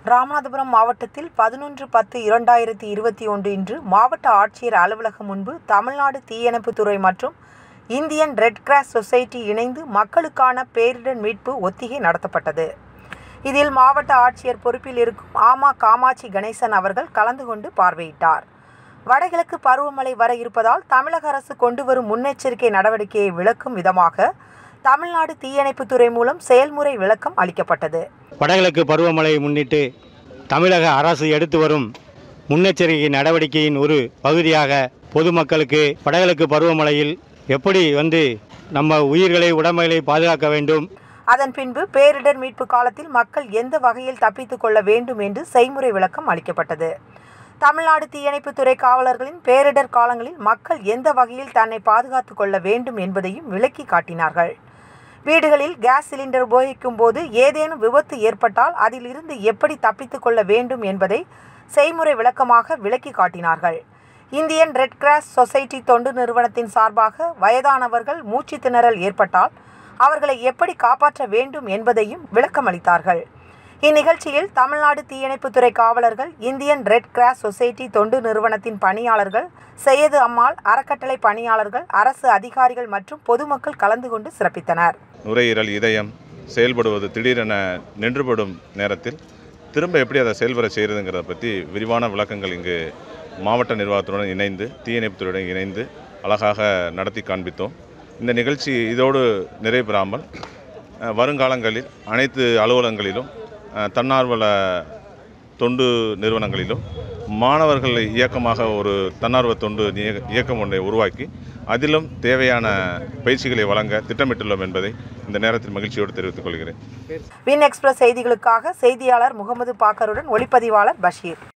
ராமநாதபுரம் மாவட்டத்தில் பதினொன்று பத்து இரண்டாயிரத்தி இருபத்தி ஒன்று இன்று மாவட்ட ஆட்சியர் அலுவலகம் முன்பு தமிழ்நாடு தீயணைப்புத்துறை மற்றும் இந்தியன் ரெட் கிராஸ் சொசைட்டி இணைந்து மக்களுக்கான பேரிடர் மீட்பு ஒத்திகை நடத்தப்பட்டது இதில் மாவட்ட ஆட்சியர் பொறுப்பில் இருக்கும் ஆமா காமாட்சி கணேசன் அவர்கள் கலந்து கொண்டு பார்வையிட்டார் வடகிழக்கு பருவமழை வர இருப்பதால் தமிழக அரசு கொண்டு வரும் முன்னெச்சரிக்கை நடவடிக்கையை விளக்கும் விதமாக தமிழ்நாடு தீயணைப்புத்துறை மூலம் செயல்முறை விளக்கம் அளிக்கப்பட்டது வடகிழக்கு பருவமழையை முன்னிட்டு தமிழக அரசு எடுத்து வரும் முன்னெச்சரிக்கை நடவடிக்கையின் ஒரு பகுதியாக பொதுமக்களுக்கு வடகிழக்கு பருவமழையில் எப்படி வந்து நம்ம உயிர்களை உடமைகளை பாதுகாக்க வேண்டும் அதன் பின்பு பேரிடர் மீட்பு காலத்தில் மக்கள் எந்த வகையில் தப்பித்துக் கொள்ள வேண்டும் என்று செய்முறை விளக்கம் அளிக்கப்பட்டது தமிழ்நாடு தீயணைப்புத்துறை காவலர்களின் பேரிடர் காலங்களில் மக்கள் எந்த வகையில் தன்னை பாதுகாத்துக் கொள்ள வேண்டும் என்பதையும் விளக்கி காட்டினார்கள் வீடுகளில் கேஸ் சிலிண்டர் உபயோகிக்கும் போது ஏதேனும் விபத்து ஏற்பட்டால் அதில் இருந்து எப்படி தப்பித்துக் கொள்ள வேண்டும் என்பதை செய்முறை விளக்கமாக விளக்கி காட்டினார்கள் இந்தியன் ரெட் கிராஸ் சொசைட்டி தொண்டு நிறுவனத்தின் சார்பாக வயதானவர்கள் மூச்சு திணறல் ஏற்பட்டால் அவர்களை எப்படி காப்பாற்ற வேண்டும் என்பதையும் விளக்கமளித்தார்கள் இந்நிகழ்ச்சியில் தமிழ்நாடு தீயணைப்புத்துறை காவலர்கள் இந்தியன் ரெட் கிராஸ் சொசைட்டி தொண்டு நிறுவனத்தின் பணியாளர்கள் செய்யது அம்மாள் அறக்கட்டளை பணியாளர்கள் அரசு அதிகாரிகள் மற்றும் பொதுமக்கள் கலந்து கொண்டு சிறப்பித்தனர் நுரையீரல் இதயம் செயல்படுவது திடீரென நின்றுபடும் நேரத்தில் திரும்ப எப்படி அதை செயல்பட செய்கிறதுங்கிறத பற்றி விரிவான விளக்கங்கள் இங்கு மாவட்ட நிர்வாகத்துடன் இணைந்து தீயணைப்புத்துறையுடன் இணைந்து அழகாக நடத்தி காண்பித்தோம் இந்த நிகழ்ச்சி இதோடு நிறைவு பெறாமல் அஹ், வருங்காலங்களில் அனைத்து அலுவலகங்களிலும் அஹ், தன்னார்வல தொண்டு நிறுவனங்களிலும் மாணவர்கள் இயக்கமாக ஒரு தன்னார்வ தொண்டு இய- இயக்கம் ஒன்றை உருவாக்கி அதிலும் தேவையான பயிற்சிகளை வழங்க திட்டமிட்டுள்ளோம் என்பதை இந்த நேரத்தில் மகிழ்ச்சியோடு தெரிவித்துக் கொள்கிறேன் வின் எக்ஸ்பிரஸ் செய்திகளுக்காக செய்தியாளர் முகமது பாக்கருடன் ஒளிப்பதிவாளர் பஷீர்